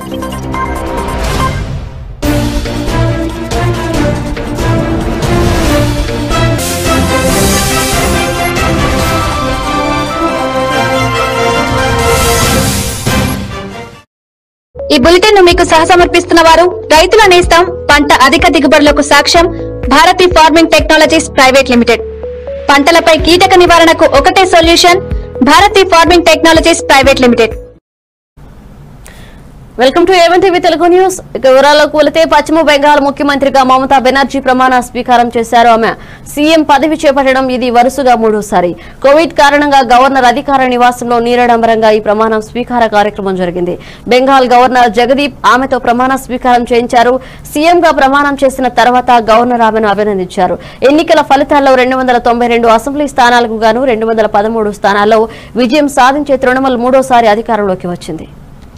ఈ బులెటిన్ ను మీకు సహసమర్పిస్తున్న వారు రైతుల నేస్తం పంట అధిక దిగుబడులకు సాక్ష్యం Bharathi farming technologies private limited పంటలపై కీటక నివారణకు ఒకటే solution Bharathi farming technologies private limited welcome to A one TV Telugu news ఇక వివరాలకు వెళితే పశ్చిమ బెంగాల్ ముఖ్యమంత్రిగా మమతా బెనర్జీ ప్రమాణ స్వీకారం చేశారు ఆమె సీఎం పదవి చేపట్టడం ఇది వరుసగా మూడోసారి కోవిడ్ కారణంగా గవర్నర్ అధికార నివాసంలో నీరడంబరంగా ఈ ప్రమాణ స్వీకార కార్యక్రమం జరిగింది బెంగాల్ గవర్నర్ జగదీప్ ఆమెతో ప్రమాణ స్వీకారం చేయించారు సీఎంగా ప్రమాణం చేసిన తర్వాత గవర్నర్ ఆమెను అభినందించారు ఎన్నికల ఫలితాల్లో రెండు వందల తొంభై రెండు అసెంబ్లీ స్థానాలకు గాను రెండు వందల పదమూడు స్థానాల్లో విజయం సాధించే తృణమూల్ మూడోసారి అధికారంలోకి వచ్చింది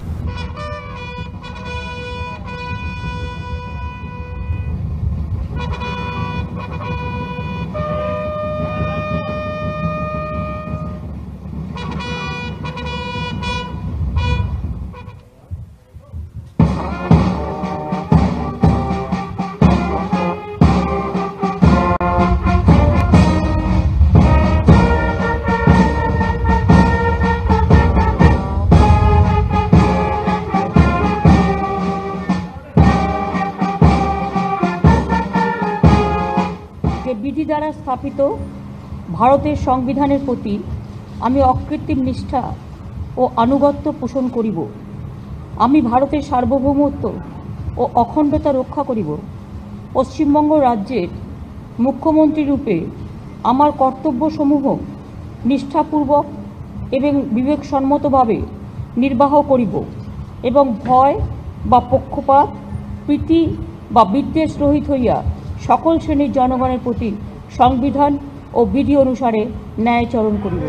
যে বিধি দ্বারা স্থাপিত ভারতের সংবিধানের প্রতি আমি অকৃত্রিম নিষ্ঠা ও আনুগত্য পোষণ করিব আমি ভারতের সার্বভৌমত্ব ও অখণ্ডতা রক্ষা করিব পশ্চিমবঙ্গ রাজ্যের মুখ্যমন্ত্রী রূপে আমার কর্তব্যসমূহ নিষ্ঠাপূর্বক এবং বিবেকসম্মতভাবে নির্বাহ করিব এবং ভয় বা পক্ষপাত প্রীতি বা বিদ্বেষ রহিত হইয়া সকল শ্রেণীর জনগণের প্রতি সংবিধান ও বিধি অনুসারে ন্যায়চরণ করিব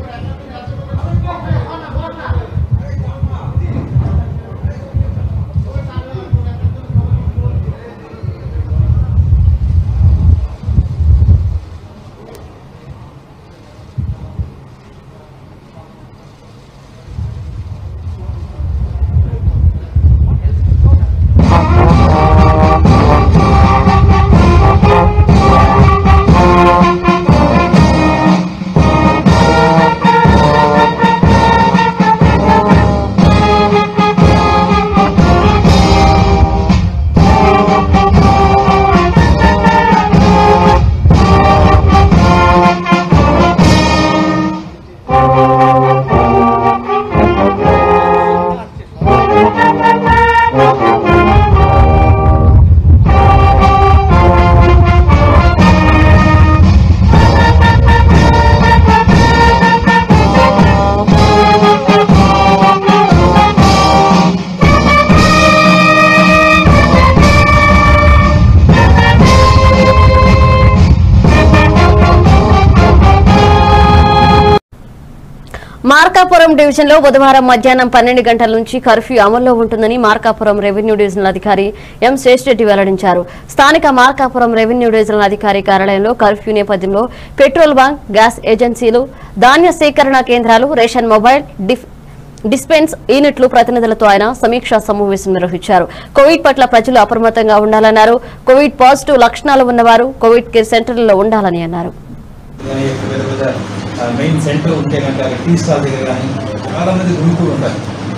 మార్కాపురం డివిజన్ లో బుధవారం మధ్యాహ్నం పన్నెండు గంటల నుంచి కర్ఫ్యూ అమల్లో ఉంటుందని మార్కాపురం రెవెన్యూ డివిజనల్ అధికారి ఎం శేషరెడ్డి వెల్లడించారు స్థానిక మార్కాపురం రెవెన్యూ డివిజనల్ అధికారి కార్యాలయంలో కర్ఫ్యూ నేపథ్యంలో పెట్రోల్ బంక్ గ్యాస్ ఏజెన్సీలు ధాన్య సేకరణ కేంద్రాలు రేషన్ మొబైల్ డిఫ్ డిస్పెన్స్ యూనిట్లు ప్రతినిధులతో ఆయన సమీక్షా సమావేశం నిర్వహించారు కోవిడ్ పట్ల ప్రజలు అప్రమత్తంగా ఉండాలన్నారు కోవిడ్ పాజిటివ్ లక్షణాలు ఉన్నవారు కోవిడ్ కేర్ సెంటర్లలో ఉండాలని అన్నారు కానీ ఇక్కడ పెద్ద పెద్ద ఆ, మెయిన్ సెంటర్ ఉంటే కనుక అక్కడ టీ స్టాల్ దగ్గర కానీ చాలా మంది గుమికూడి ఉంటారు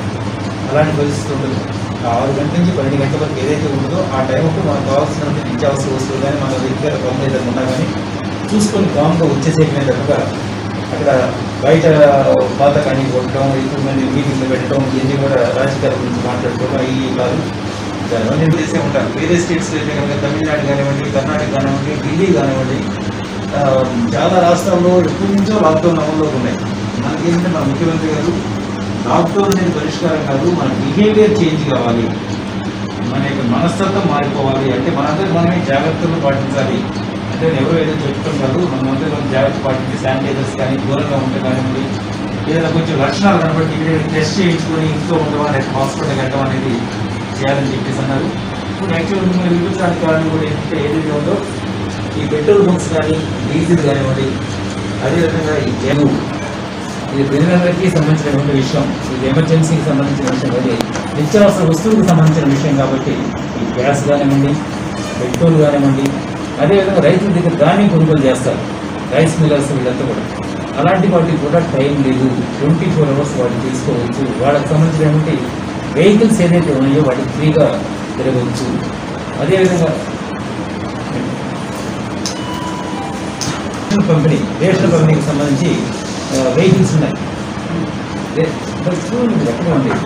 అలాంటి పరిస్థితి ఉంటుంది ఆ ఆరు గంటల నుంచి పన్నెండు గంటల వరకు ఏదైతే ఉంటుందో ఆ టైంకు మనకు కావాల్సిన నిత్యావసర వస్తువులు కానీ మన దగ్గర పనులు ఏదైనా ఉన్నా కానీ చూసుకొని కామ్గా వచ్చేసేయడమే తప్ప అక్కడ బయట పాత కానీ కొట్టడం ఎక్కువ మంది మీటింగ్లు పెట్టడం ఇవన్నీ కూడా రాజకీయాల గురించి మాట్లాడుకోవడం అవి కాదు దానివల్ల ఏం చేసే ఉంటారు వేరే స్టేట్స్లో అయితే కనుక తమిళనాడు కానివ్వండి కర్ణాటక కానివ్వండి ఢిల్లీ కానివ్వండి ఆ, చాలా రాష్ట్రాల్లో ఎప్పటి నుంచో లాక్డౌన్ అమల్లో ఉన్నాయి మనకి ఏంటంటే మన ముఖ్యమంత్రి గారు లాక్డౌన్ అనేది పరిష్కారం కాదు మన బిహేవియర్ చేంజ్ కావాలి మన యొక్క మనస్తత్వం మారిపోవాలి అంటే మనందరూ మనమే జాగ్రత్తలు పాటించాలి అంటే ఎవరో ఏదో చెప్తాం కాదు మనమందరూ మనం జాగ్రత్త పాటించి శానిటైజర్స్ కానీ దూరంగా ఉంటే కానివ్వండి ఏదైనా కొంచెం లక్షణాలు కనబట్టి ఇక్కడ టెస్ట్ చేయించుకొని ఇంట్లో ఉండడం లేకపోతే హాస్పిటల్కి వెళ్ళడం అనేది చేయాలని చెప్పేసి అన్నారు ఇప్పుడు యాక్చువల్ మీరు విభజించడానికి కారణం కూడా ఏంటంటే ఏదైతే ఉందో ఈ పెట్రోల్ బంక్స్ కానీ డీజిల్ కానివ్వండి అదేవిధంగా ఈ జను ఇది ప్రజలందరికీ సంబంధించినటువంటి విషయం ఇది ఎమర్జెన్సీకి సంబంధించిన విషయం అది నిత్యావసర వస్తువులకు సంబంధించిన విషయం కాబట్టి ఈ గ్యాస్ కానివ్వండి పెట్రోల్ కానివ్వండి అదేవిధంగా రైతుల దగ్గర ధాన్యం కొనుగోలు చేస్తారు రైస్ మిల్లర్స్ వీళ్ళంతా కూడా అలాంటి వాటికి కూడా టైం లేదు ట్వంటీ ఫోర్ అవర్స్ వాటిని తీసుకోవచ్చు వాళ్ళకి సంబంధించినటువంటి వెహికల్స్ ఏదైతే ఉన్నాయో వాటికి ఫ్రీగా తిరగవచ్చు అదేవిధంగా రేషన్ పంపిణీ రేషన్ పంపిణీకి సంబంధించి వెహికల్స్ ఉన్నాయి రే- ఇక్కడ చూడండి ఇది ఎక్కడ ఉంది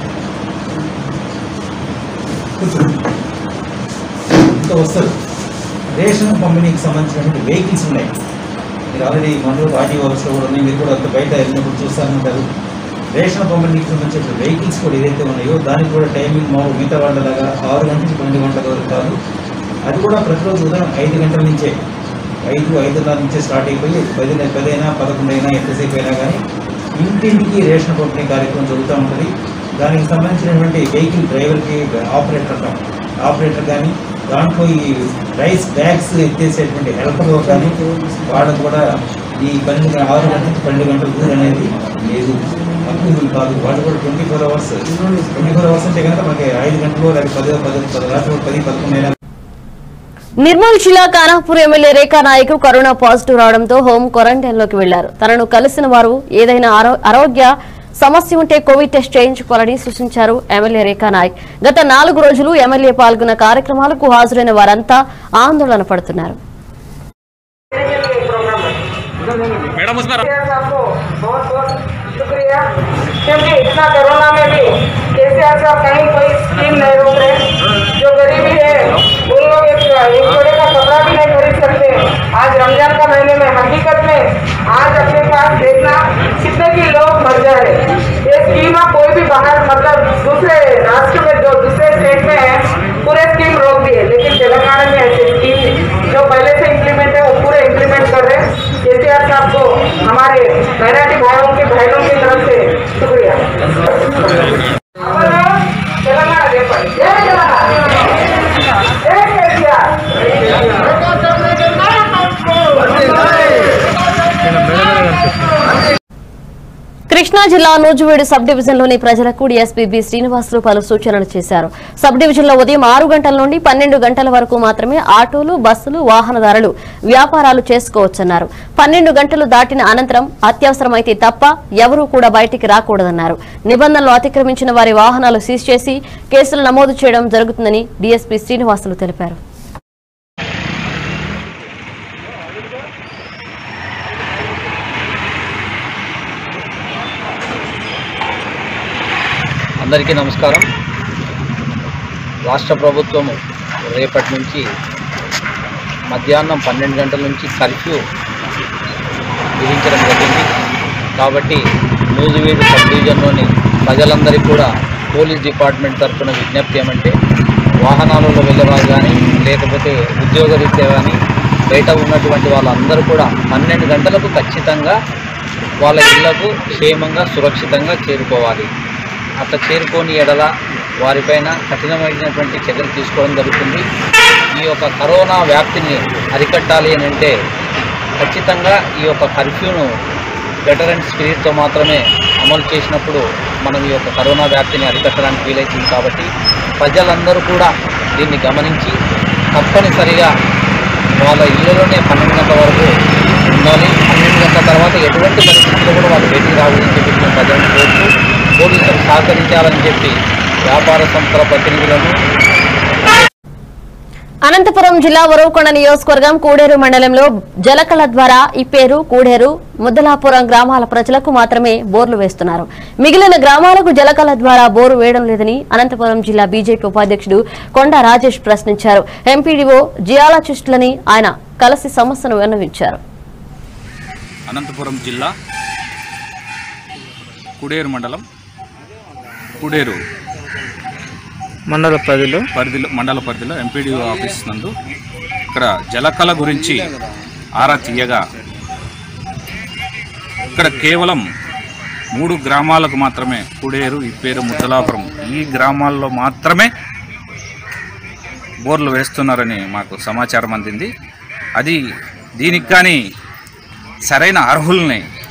కూర్చోండి. ఇంకా వస్తారు రేషన్ పంపిణీకి సంబంధించినటువంటి వెహికల్స్ ఉన్నాయి మీరు ఆల్రెడీ మండలం ఆర్టీ ఆఫీస్లో కూడా ఉన్నాయి మీరు కూడా అంత బయట వెళ్ళినప్పుడు చూస్తానంటారు రేషన్ పంపిణీకి సంబంధించిన వెహికల్స్ కూడా ఏదైతే ఉన్నాయో దానికి కూడా టైమింగ్ మా మిగతా వాళ్ళలాగా ఆరు గంటల నుంచి పన్నెండు గంటల వరకు కాదు అది కూడా ప్రతిరోజు ఉదయం ఐదు గంటల నుంచే ఐదు ఐదున్నర నుంచే స్టార్ట్ అయిపోయి పది పదైనా పదకొండు అయినా ఎంతసేపు అయినా కానీ ఇంటింటికి రేషన్ పంపిణీ కార్యక్రమం జరుగుతూ ఉంటుంది దానికి సంబంధించినటువంటి వెహికల్ డ్రైవర్కి ఆపరేటర్ అంటాం ఆపరేటర్ కానీ దాంట్లో ఈ రైస్ బ్యాగ్స్ ఎత్తేసేటువంటి హెల్పర్ కానీ వాళ్ళకు కూడా ఈ పన్నెండు ఆరు గంటల నుంచి పన్నెండు గంటల దూరం అనేది లేదు అప్రూవల్ కాదు వాళ్ళు కూడా twenty four hours twenty four hours అంటే కనుక మనకి ఐదు గంటలు లేదా పది పది పది రాత్రి పది పదకొండు అయినా నిర్మల్ జిల్లా Kanapur MLA Rekha Naik corona positive రావడంతో హోం క్వారంటైన్ లోకి వెళ్లారు తనను కలిసిన వారు ఏదైనా ఆరో- ఆరోగ్య సమస్య ఉంటే కోవిడ్ టెస్ట్ చేయించుకోవాలని సూచించారు ఎమ్మెల్యే రేఖా నాయక్ గత నాలుగు రోజులు ఎమ్మెల్యే పాల్గొన్న కార్యక్రమాలకు హాజరైన వారంతా ఆందోళన పడుతున్నారు मैडम उसमें आपको बहुत बहुत शुक्रिया क्योंकि इतना कोरोना में भी केसीआर साहब कहीं कोई स्कीम नहीं रोक रहे जो गरीबी है उन लोग एक एक जोड़े का कपड़ा भी नहीं खरीद सकते आज रमजान का महीने में हकीकत में आज अपने पास देखना कितने की लोग मर जा रहे ये स्कीम आप कोई भी बाहर मतलब दूसरे राष्ट्र में जो दूसरे स्टेट में है पूरे स्कीम रोक दिए लेकिन तेलंगाना में ऐसे स्कीम जो पहले से इम्प्लीमेंट है वो पूरे इम्प्लीमेंट कर रहे हैं केसीआर साहब को हमारे मराठी भाइयों के बहनों की तरफ से शुक्रिया आपण तेलंगाणा చెప్పండి జై తెలంగాణ జై కేసీఆర్ కృష్ణా జిల్లా నూజువీడు సబ్ డివిజన్ లోని ప్రజలకు డీఎస్పీ బి శ్రీనివాసులు పలు సూచనలు చేశారు సబ్ డివిజన్ లో ఉదయం ఆరు గంటల నుండి పన్నెండు గంటల వరకు మాత్రమే ఆటోలు బస్సులు వాహనదారులు వ్యాపారాలు చేసుకోవచ్చన్నారు పన్నెండు గంటలు దాటిన అనంతరం అత్యవసరమైతే తప్ప ఎవరూ కూడా బయటికి రాకూడదన్నారు నిబంధనలు అతిక్రమించిన వారి వాహనాలు సీజ్ చేసి కేసులు నమోదు చేయడం జరుగుతుందని డీఎస్పీ శ్రీనివాసులు తెలిపారు అందరికీ నమస్కారం రాష్ట్ర ప్రభుత్వము రేపటి నుంచి మధ్యాహ్నం పన్నెండు గంటల నుంచి కర్ఫ్యూ విధించడం జరిగింది కాబట్టి నూజివీడు సబ్ డివిజన్లోని ప్రజలందరికీ కూడా పోలీస్ డిపార్ట్మెంట్ తరఫున విజ్ఞప్తి ఏమంటే వాహనాలలో వెళ్ళేవారు కానీ లేకపోతే ఉద్యోగరీత్యా కానీ బయట ఉన్నటువంటి వాళ్ళందరూ కూడా పన్నెండు గంటలకు ఖచ్చితంగా వాళ్ళ ఇళ్లకు క్షేమంగా సురక్షితంగా చేరుకోవాలి అట్లా చేరుకోని ఎడల వారిపైన కఠినమైనటువంటి చర్యలు తీసుకోవడం జరుగుతుంది ఈ యొక్క కరోనా వ్యాప్తిని అరికట్టాలి అని అంటే ఖచ్చితంగా ఈ యొక్క కర్ఫ్యూను బెటర్ అండ్ స్పిరిట్తో మాత్రమే అమలు చేసినప్పుడు మనం ఈ యొక్క కరోనా వ్యాప్తిని అరికట్టడానికి వీలవుతుంది కాబట్టి ప్రజలందరూ కూడా దీన్ని గమనించి తప్పనిసరిగా వాళ్ళ ఇళ్ళలోనే పన్నెండు గంటల వరకు ఉండాలి పన్నెండు గంటల తర్వాత ఎటువంటి పరిస్థితుల్లో కూడా వాళ్ళు బయటికి రావాలని చెప్పి మేము ప్రజలను కోరుతూ పోలీసులు సహకరించాలని చెప్పి వ్యాపార సంస్థల ప్రతినిధులను అనంతపురం జిల్లా వరవకొండ నియోజకవర్గం కూడేరు మండలంలో జలకళ ద్వారా ఇప్పేరు కూడేరు ముద్దలాపురం గ్రామాల ప్రజలకు మాత్రమే బోర్లు వేస్తున్నారు మిగిలిన గ్రామాలకు జలకళ ద్వారా బోరు వేయడం లేదని అనంతపురం జిల్లా బీజేపీ ఉపాధ్యక్షుడు కొండా రాజేష్ ప్రశ్నించారు ఎంపీడీఓ జియాలజిస్టులని ఆయన కలిసి సమస్యను విన్నవించారు అనంతపురం జిల్లా కుడేరు మండలం కుడేరు మండల పరిధిలో పరిధిలో మండల పరిధిలో ఎంపీడీ ఆఫీస్ నందు ఇక్కడ జలకళ గురించి ఆరా తీయగా ఇక్కడ కేవలం మూడు గ్రామాలకు మాత్రమే కుడేరు ఇప్పేరు ముద్దలాపురం ఈ గ్రామాల్లో మాత్రమే బోర్లు వేస్తున్నారని మాకు సమాచారం అందింది అది దీనికి కానీ సరైన అర్హుల్ని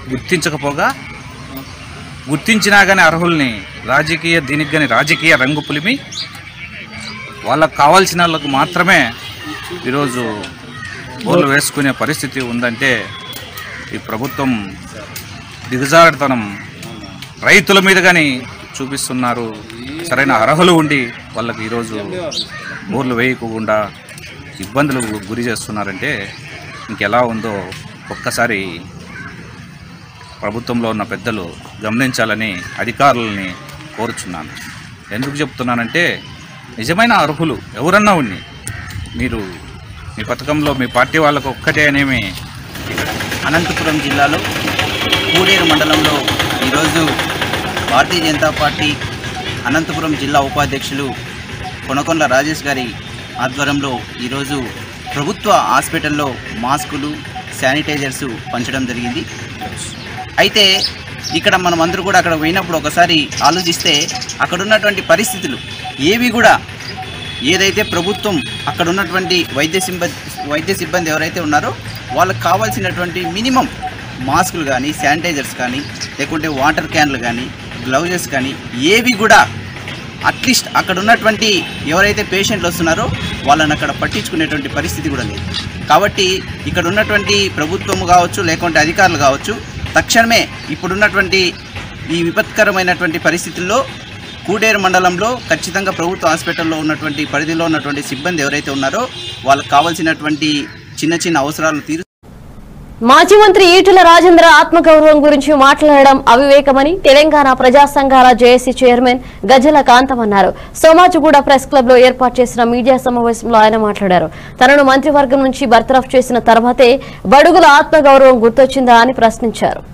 గుర్తించకపోగా గుర్తించినా కానీ అర్హుల్ని రాజకీయ దీనికి కానీ రాజకీయ రంగు పులిమి వాళ్ళకు కావాల్సిన వాళ్ళకు మాత్రమే ఈరోజు బోర్లు వేసుకునే పరిస్థితి ఉందంటే ఈ ప్రభుత్వం దిగజారుతనం రైతుల మీద కానీ చూపిస్తున్నారు సరైన అర్హులు ఉండి వాళ్ళకి ఈరోజు బోర్లు వేయకుండా ఇబ్బందులకు గురి చేస్తున్నారంటే ఇంకెలా ఉందో ఒక్కసారి ప్రభుత్వంలో ఉన్న పెద్దలు గమనించాలని అధికారులని కోరుచున్నాను ఎందుకు చెప్తున్నానంటే నిజమైన అర్హులు ఎవరన్నా ఉన్ని మీరు మీ పథకంలో మీ పార్టీ వాళ్ళకు ఒక్కటే అనేమి అనంతపురం జిల్లాలో కూడేరు మండలంలో ఈరోజు భారతీయ జనతా పార్టీ అనంతపురం జిల్లా ఉపాధ్యక్షులు కొనకొండ రాజేష్ గారి ఆధ్వర్యంలో ఈరోజు ప్రభుత్వ హాస్పిటల్లో మాస్కులు శానిటైజర్స్ పంచడం జరిగింది అయితే ఇక్కడ మనం అందరూ కూడా అక్కడ పోయినప్పుడు ఒకసారి ఆలోచిస్తే అక్కడ ఉన్నటువంటి పరిస్థితులు ఏవి కూడా ఏదైతే ప్రభుత్వం అక్కడ ఉన్నటువంటి వైద్య సిబ్బంది వైద్య సిబ్బంది ఎవరైతే ఉన్నారో వాళ్ళకి కావాల్సినటువంటి మినిమం మాస్కులు కానీ శానిటైజర్స్ కానీ లేకుంటే వాటర్ క్యాన్లు కానీ గ్లౌజెస్ కానీ ఏవి కూడా అట్లీస్ట్ అక్కడ ఉన్నటువంటి ఎవరైతే పేషెంట్లు వస్తున్నారో వాళ్ళని అక్కడ పట్టించుకునేటువంటి పరిస్థితి కూడా లేదు కాబట్టి ఇక్కడ ఉన్నటువంటి ప్రభుత్వం కావచ్చు లేకుంటే అధికారులు కావచ్చు తక్షణమే ఇప్పుడున్నటువంటి ఈ విపత్కరమైనటువంటి పరిస్థితుల్లో కూడేరు మండలంలో ఖచ్చితంగా ప్రభుత్వ హాస్పిటల్లో ఉన్నటువంటి పరిధిలో ఉన్నటువంటి సిబ్బంది ఎవరైతే ఉన్నారో వాళ్ళకి కావాల్సినటువంటి చిన్న చిన్న అవసరాలను తీరు మాజీ మంత్రి ఈటెల రాజేంద్ర ఆత్మగౌరవం గురించి మాట్లాడడం అవివేకమని తెలంగాణ ప్రజా సంఘాల జేఏసీ చైర్మన్ గజల కాంతం అన్నారు సోమాజిగూడ ప్రెస్ క్లబ్ లో ఏర్పాటు చేసిన మీడియా సమావేశంలో ఆయన మాట్లాడారు తనను మంత్రివర్గం నుంచి బర్తరఫ్ చేసిన తర్వాతే బడుగుల ఆత్మగౌరవం గుర్తొచ్చిందా అని ప్రశ్నించారు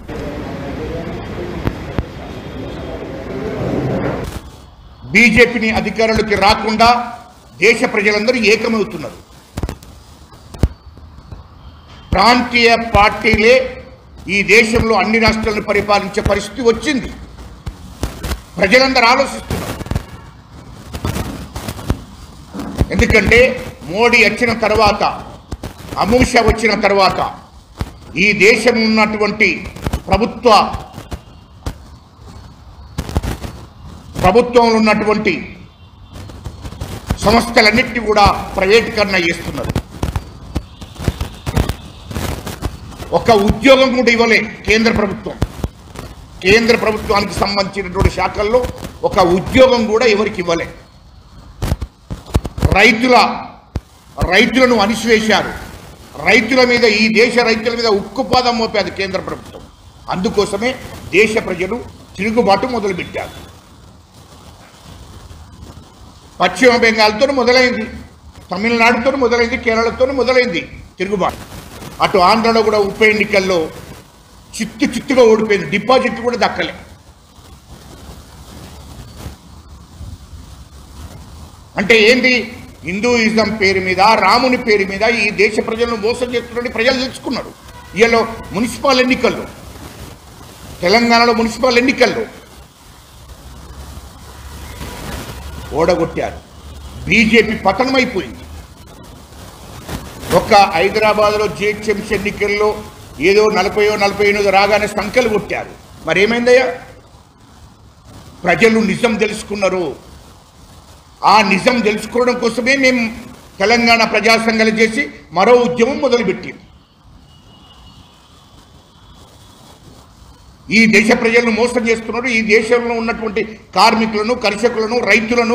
బీజేపీని అధికారంలోకి రాకుండా దేశ ప్రజలందరూ ఏకమవుతున్నారు ప్రాంతీయ పార్టీలే ఈ దేశంలో అన్ని రాష్ట్రాలను పరిపాలించే పరిస్థితి వచ్చింది ప్రజలందరూ ఆలోచిస్తున్నారు ఎందుకంటే మోడీ వచ్చిన తర్వాత అమిత్ షా వచ్చిన తర్వాత ఈ దేశం ఉన్నటువంటి ప్రభుత్వ ప్రభుత్వంలో ఉన్నటువంటి సంస్థలన్నింటినీ కూడా ప్రైవేటీకరణ చేస్తున్నారు ఒక ఉద్యోగం కూడా ఇవ్వలే కేంద్ర ప్రభుత్వం కేంద్ర ప్రభుత్వానికి సంబంధించినటువంటి శాఖల్లో ఒక ఉద్యోగం కూడా ఎవరికి ఇవ్వలే రైతుల రైతులను అణిసివేశారు రైతుల మీద ఈ దేశ రైతుల మీద ఉక్కుపాదం మోపాది కేంద్ర ప్రభుత్వం అందుకోసమే దేశ ప్రజలు తిరుగుబాటు మొదలుపెట్టారు పశ్చిమ బెంగాల్తో మొదలైంది తమిళనాడుతో మొదలైంది కేరళతో మొదలైంది తిరుగుబాటు అటు ఆంధ్రలో కూడా ఉప ఎన్నికల్లో చిత్తు చిత్తుగా ఓడిపోయింది డిపాజిట్ కూడా దక్కలే అంటే ఏంటి హిందూయిజం పేరు మీద రాముని పేరు మీద ఈ దేశ ప్రజలను మోసం చేస్తున్నట్టు ప్రజలు తెలుసుకున్నారు ఇవాళ మున్సిపల్ ఎన్నికల్లో తెలంగాణలో మున్సిపల్ ఎన్నికల్లో ఓడగొట్టారు బీజేపీ పతనమైపోయింది ఒక హైదరాబాద్లో జిహెచ్ఎంసీ ఎన్నికల్లో ఏదో నలభైయో నలభై ఎనిమిది రాగానే సంఖ్యలు కొట్టారు మరి ఏమైందయ్యా ప్రజలు నిజం తెలుసుకున్నారు ఆ నిజం తెలుసుకోవడం కోసమే మేము తెలంగాణ ప్రజా సంఘాలు చేసి మరో ఉద్యమం మొదలుపెట్టింది ఈ దేశ ప్రజలను మోసం చేస్తున్నారు ఈ దేశంలో ఉన్నటువంటి కార్మికులను కర్షకులను రైతులను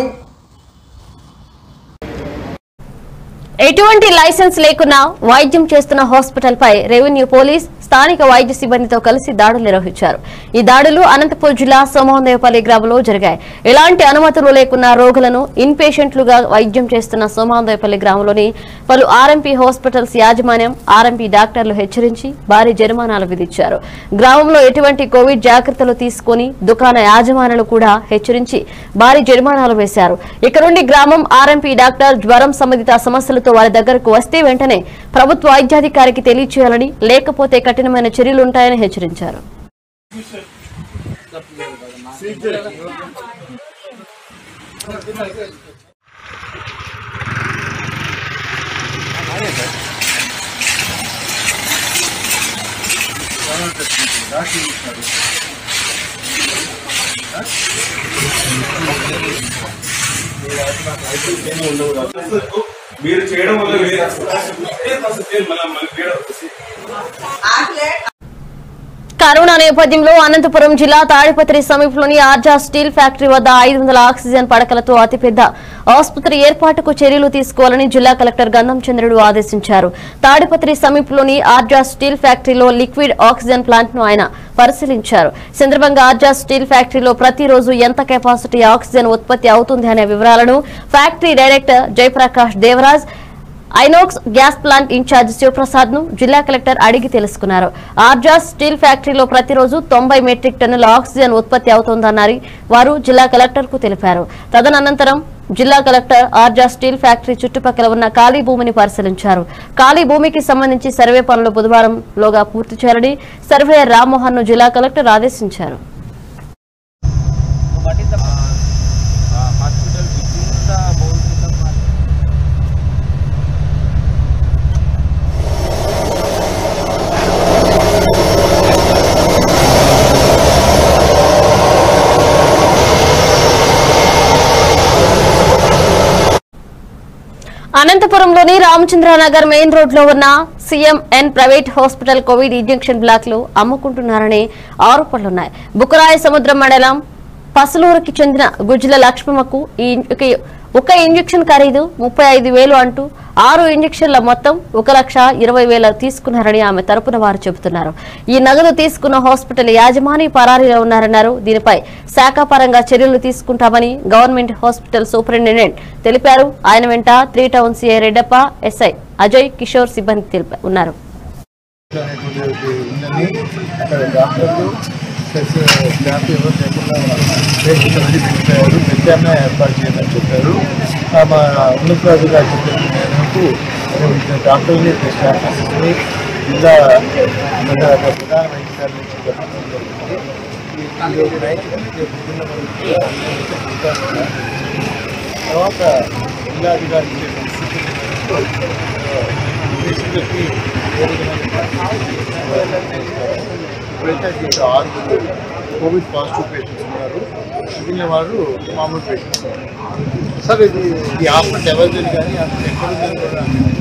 ఎటువంటి లైసెన్స్ లేకున్నా వైద్యం చేస్తున్న హాస్పిటల్ పై రెవెన్యూ పోలీస్ స్థానిక వైద్య సిబ్బందితో కలిసి దాడులు నిర్వహించారు ఈ దాడులు అనంతపూర్ జిల్లా సోమహందేవపల్లి గ్రామంలో జరిగాయి ఎలాంటి అనుమతులు లేకున్నా రోగులను ఇన్ పేషెంట్లుగా వైద్యం చేస్తున్న సోమహందేవపల్లి గ్రామంలోని పలు ఆర్ఎంపీ హాస్పిటల్స్ యాజమాన్యం ఆర్ఎంపీ డాక్టర్లు హెచ్చరించి భారీ జరిమానాలు విధించారు గ్రామంలో ఎటువంటి కోవిడ్ జాగ్రత్తలు తీసుకుని దుకాణ యాజమానులు కూడా హెచ్చరించి భారీ జరిమానాలు వేశారు ఇక నుండి గ్రామం ఆర్ఎంపీ డాక్టర్ జ్వరం సంబంధిత సమస్యలతో వారి దగ్గరకు వస్తే వెంటనే ప్రభుత్వ వైద్యాధికారికి తెలియచేయాలని లేకపోతే కఠినమైన చర్యలుంటాయని హెచ్చరించారు మీరు చేయడం వల్ల వేరే మళ్ళీ వేరే కరోనా నేపథ్యంలో అనంతపురం జిల్లా తాడిపత్రి సమీపంలోని ఆర్జా స్టీల్ ఫ్యాక్టరీ వద్ద ఐదు వందల ఆక్సిజన్ పడకలతో అతిపెద్ద ఆసుపత్రి ఏర్పాటుకు చర్యలు తీసుకోవాలని జిల్లా కలెక్టర్ గంధం చంద్రుడు ఆదేశించారు తాడిపత్రి సమీపంలోని ఆర్జా స్టీల్ ఫ్యాక్టరీలో లిక్విడ్ ఆక్సిజన్ ప్లాంట్ ను ఆయన పరిశీలించారు ఈ సందర్భంగా ఆర్జా స్టీల్ ఫ్యాక్టరీలో ప్రతిరోజు ఎంత కెపాసిటీ ఆక్సిజన్ ఉత్పత్తి అవుతుంది అనే వివరాలను factory director Jayaprakash Devaraj Inox gas plant incharge Sivaprasad ను జిల్లా కలెక్టర్ అడిగి తెలుసుకున్నారు ఆర్జా స్టీల్ ఫ్యాక్టరీలో ప్రతిరోజు తొంభై మెట్రిక్ టన్నుల ఆక్సిజన్ ఉత్పత్తి అవుతోందన్నారు వారు జిల్లా కలెక్టర్ కు తెలిపారు తదనంతరం జిల్లా కలెక్టర్ ఆర్జా స్టీల్ ఫ్యాక్టరీ చుట్టుపక్కల ఉన్న ఖాళీ భూమిని పరిశీలించారు ఖాళీ భూమికి సంబంధించి సర్వే పనులు బుధవారంలోగా పూర్తి చేయాలని సర్వేయర్ రామ్మోహన్ ను జిల్లా కలెక్టర్ ఆదేశించారు అనంతపురంలోని రామచంద్రనగర్ మెయిన్ రోడ్ లో ఉన్న CMN private hospital covid injection బ్లాక్లు అమ్ముకుంటున్నారనే ఆరోపణలున్నాయి బుకరాయ సముద్రం మండలం పసలూరుకి చెందిన గుజ్జుల లక్ష్మమ్మకు ఈ ఒక- ఒక ఇంజెక్షన్ ఖరీదు ముప్పై ఐదు వేలు అంటూ ఆరు ఇంజెక్షన్ల మొత్తం ఒక లక్ష ఇరవై వేల తీసుకున్నారని ఆమె తరపున వారు చెబుతున్నారు ఈ నగదు తీసుకున్న హాస్పిటల్ యాజమాని పరారీలో ఉన్నారన్నారు దీనిపై శాఖాపరంగా చర్యలు తీసుకుంటామని గవర్నమెంట్ హాస్పిటల్ సూపరింటెండెంట్ తెలిపారు ఆయన వెంట three town CI Reddappa SI Ajay Kishore సిబ్బంది తెలిపా- ఉన్నారు అనేటువంటి ఉందని అక్కడ డాక్టర్లు ప్లస్ స్టాఫ్ ఎవరు లేకుండా పేషెంట్ అనేది పెట్టారు ప్రత్యామ్నాయ ఏర్పాటు చేయమని చెప్పారు ఆ మా ఉన్నతరాజు గారు చెప్పిన మేరకు మేము ఇద్దరు డాక్టర్ని ఇద్దరు స్టాఫ్ నర్సుని జిల్లా ప్రధాన ప్రధాన వైద్యశాల నుంచి పంపించడం జరిగింది ఈ- ఈ రోజు నైట్ రేపు పొద్దున్న మనకి తర్వాత జిల్లాధికారి ఇచ్చే పరిస్థితి పేషెంట్లకి ఏ విధమైన ఇప్పుడైతే దీంట్లో ఆరుగురు కోవిడ్ పాజిటివ్ పేషెంట్స్ ఉన్నారు మిగిలిన వారు మామూలు పేషెంట్స్ సార్ ఇది ఈ హాస్పిటల్ ఎవరిది కానీ అసలు ఎక్కడ ఉందని కూడా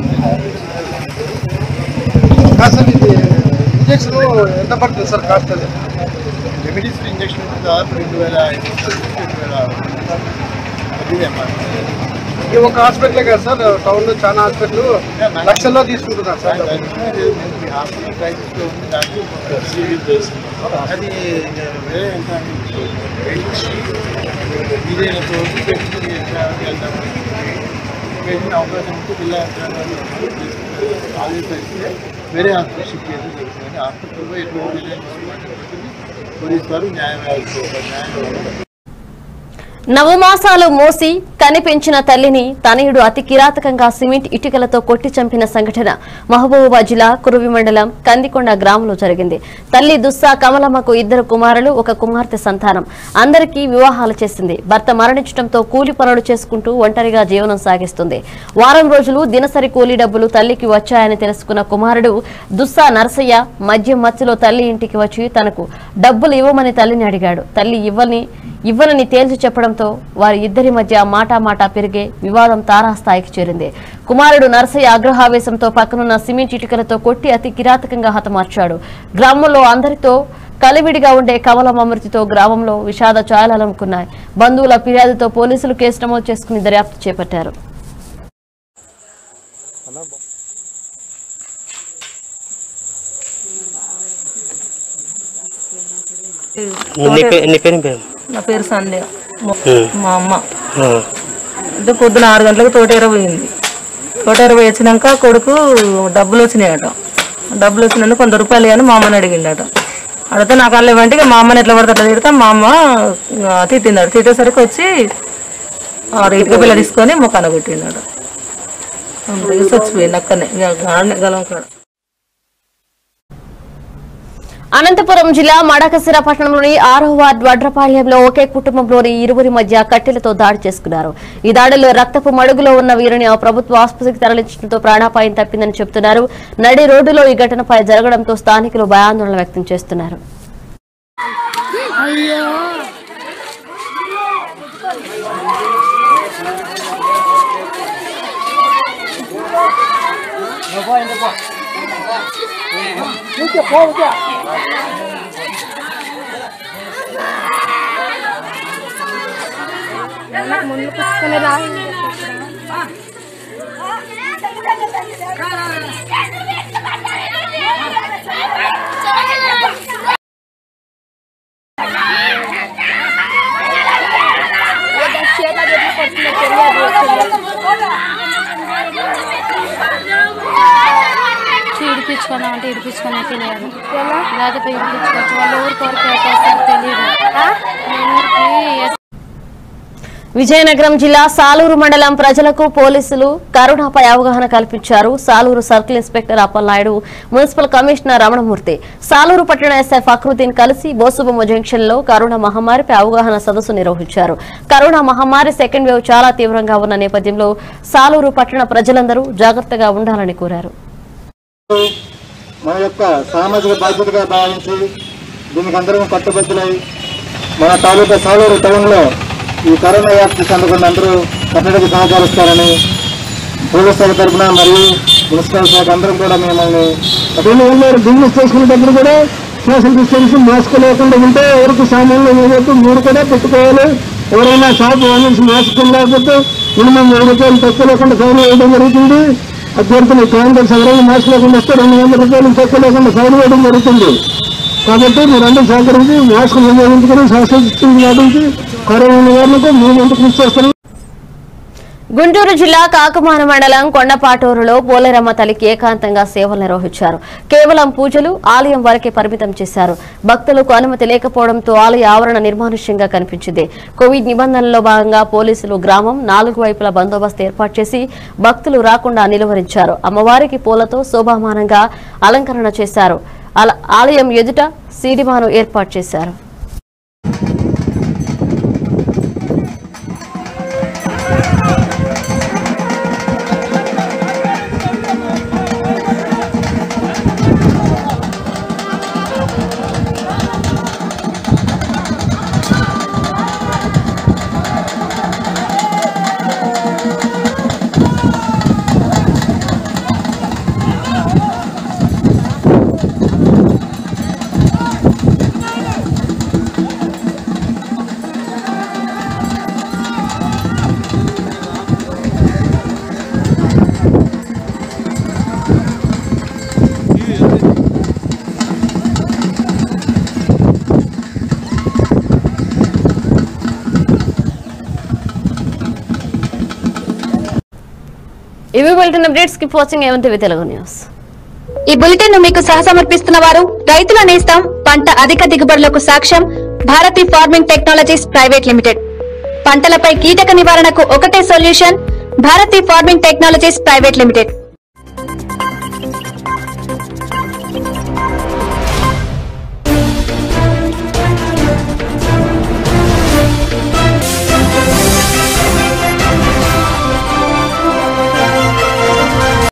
సార్ ఇది ఇంజక్షన్ ఎంత పడుతుంది సార్ కాస్ట్ అది రెమెడీస్ ఇంజక్షన్ దాదాపు రెండు వేల ఐదు వందలు నుంచి రెండు వేల అది ఈ ఒక హాస్పిటల్ కదా సార్ టౌన్లో చాలా హాస్పిటల్ లక్షల్లో తీసుకుంటున్నారు సార్ ఈ హాస్పిటల్ ప్రైసెస్లో ఉంది దాంట్లో అది వేరే ఎంత ఇదే పెట్టుకుని వెళ్తాం పేషెంట్ అవకాశం ఉంటే జిల్లా ఆలోచిస్తే వేరే హాస్పిటల్ షిఫ్ట్ చేసి జరుగుతుంది హాస్పిటల్లో ఎటువంటి పోలీస్ వారు న్యాయం న్యాయం నవమాసాలు మోసి కనిపెంచిన తల్లిని తనయుడు అతి కిరాతకంగా సిమెంట్ ఇటుకలతో కొట్టి చంపిన సంఘటన మహబూబాబాద్ జిల్లా కురువి మండలం కందికొండ గ్రామంలో జరిగింది తల్లి దుస్సా కమలమ్మకు ఇద్దరు కుమారులు ఒక కుమార్తె సంతానం అందరికీ వివాహాలు చేసింది భర్త మరణించడంతో కూలి పనులు చేసుకుంటూ ఒంటరిగా జీవనం సాగిస్తుంది వారం రోజులు దినసరి కూలీ డబ్బులు తల్లికి వచ్చాయని తెలుసుకున్న కుమారుడు దుస్సా నరసయ్య మద్యం మత్తులో తల్లి ఇంటికి వచ్చి తనకు డబ్బులు ఇవ్వమని తల్లిని అడిగాడు తల్లి ఇవ్వని ఇవ్వనని తేల్చి చెప్పడంతో వారి ఇద్దరి మధ్య మాటా మాటా పెరిగే వివాదం తారాస్థాయికి చేరింది కుమారుడు నరసయ్య ఆగ్రహావేశంతో పక్కనున్న సిమెంట్ ఇటుకలతో కొట్టి అతి కిరాతకంగా హతమార్చాడు గ్రామంలో అందరితో కలివిడిగా ఉండే కమలం అమృతితో గ్రామంలో విషాద ఛాయలనుకున్నాయి బంధువుల ఫిర్యాదుతో పోలీసులు కేసు నమోదు చేసుకుని దర్యాప్తు చేపట్టారు నీ పే- నీ పేరు ఏం పేరు నా పేరు సంధ్య మా- ఉమ్. మా అమ్మ ఆ. అంటే పొద్దున ఆరు గంటలకు తోటేర పోయింది తోటేర పోయి వచ్చినాక కొడుకు డబ్బులు వచ్చినాయట డబ్బులు వచ్చినందుకు వంద రూపాయలు అని మా అమ్మని అడిగిండట అడిగితే నాకు అల్ల ఇవ్వంటే ఇక మా అమ్మని ఎట్లా పడితే అట్లా తిడతా మా అమ్మ ఆ, తిట్టిందట తిట్టేసరికి వచ్చి ఆ ఇటుక పిల్ల తీసుకొని ముఖాన కొట్టిండట చచ్చిపోయింది అక్కడనే ఇక ఆడనే గలం కాడ అనంతపురం జిల్లా మడకసిర పట్టణంలోని ఆరో వార్డు వడ్రపాళ్యంలో ఒకే కుటుంబంలోని ఇరువురి మధ్య కట్టెలతో దాడి చేసుకున్నారు ఈ దాడిలో రక్తపు మడుగులో ఉన్న వీరిని ఆ ప్రభుత్వ ఆసుపత్రికి తరలించడంతో ప్రాణాపాయం తప్పిందని చెబుతున్నారు నడి రోడ్డులో ఈ ఘటనపై జరగడంతో స్థానికులు భయాందోళన వ్యక్తం చేస్తున్నారు ముందు పుస్తకాలు రా ఇడిపించుకున్నా అంటే ఇడిపించుకోడానికి లేదు లేకపోతే ఇడిపించుకోవచ్చు వాళ్ళ ఊరికి వరకు వేసేస్తారు తెలియదు ఊరికి విజయనగరం జిల్లా సాలూరు మండలం ప్రజలకు పోలీసులు కరోనాపై అవగాహన కల్పించారు Saluru circle inspector Appalanaidu municipal commissioner Ramanamurthy Saluru పట్టణ ఎస్ఐ ఫక్రుద్దీన్ కలిసి బోసుబొమ్మ జంక్షన్ లో కరోనా మహమ్మారిపై అవగాహన సదస్సు నిర్వహించారు కరోనా మహమ్మారి సెకండ్ వేవ్ చాలా తీవ్రంగా ఉన్న నేపథ్యంలో సాలూరు పట్టణ ప్రజలందరూ జాగ్రత్తగా ఉండాలని కోరారు మన యొక్క సామాజిక బాధ్యతగా భావించి దీనికి అందరం కట్టుబద్దులై మన తాలూకా సాలూరు టౌన్లో ఈ కరోనా వ్యాప్తి చెందకుండా అందరూ కట్టడికి సహకరిస్తారని పోలీస్ శాఖ తరఫున మరియు మున్సిపల్ శాఖ అందరం కూడా మిమ్మల్ని అటువంటి వాళ్ళు బిజినెస్ చేసుకునేటప్పుడు కూడా సోషల్ డిస్టెన్స్ మాస్క్ లేకుండా ఉంటే ఎవరికి సామాన్లు ఏదైతే మీరు కూడా పెట్టుకోవాలి ఎవరైనా షాప్ ఓనర్స్ మాస్క్ లేకపోతే మినిమం వెయ్యి రూపాయలు తక్కువ లేకుండా ఫైన్ వేయడం జరుగుతుంది అభ్యర్థులు కాంగ్రెస్ ఎవరైనా మాస్క్ లేకుండా వస్తే రెండు వందల రూపాయలు తక్కువ లేకుండా ఫైన్ వేయడం జరుగుతుంది కాబట్టి మీరందరూ సహకరించి మాస్క్ వినియోగించుకుని సోషల్ డిస్టెన్స్ పాటించి కరోనా నివారణకు మేము ఎంత కృషి చేస్తున్నాం గుంటూరు జిల్లా కాకుమాన మండలం కొండపాటూరులో పోలేరమ్మ తల్లికి ఏకాంతంగా సేవలు నిర్వహించారు కేవలం పూజలు ఆలయం వరకే పరిమితం చేశారు భక్తులకు అనుమతి లేకపోవడంతో ఆలయ ఆవరణ నిర్మానుష్యంగా కనిపించింది కోవిడ్ నిబంధనల్లో భాగంగా పోలీసులు గ్రామం నాలుగు వైపుల బందోబస్తు ఏర్పాటు చేసి భక్తులు రాకుండా నిలువరించారు అమ్మవారికి పూలతో శోభామానంగా అలంకరణ చేశారు అల- ఆలయం ఎదుట సీడిమాను ఏర్పాటు చేశారు ఇవి వెళ్తున్న అప్డేట్స్ కి వాచింగ్ ఏమంటే తెలుగు న్యూస్ ఈ బులెటిన్ ను మీకు సహసమర్పిస్తున్న వారు రైతుల నేస్తం పంట అధిక దిగుబడులకు సాక్ష్యం Bharathi farming technologies private limited పంటలపై కీటక నివారణకు ఒకటే solution Bharathi farming technologies private limited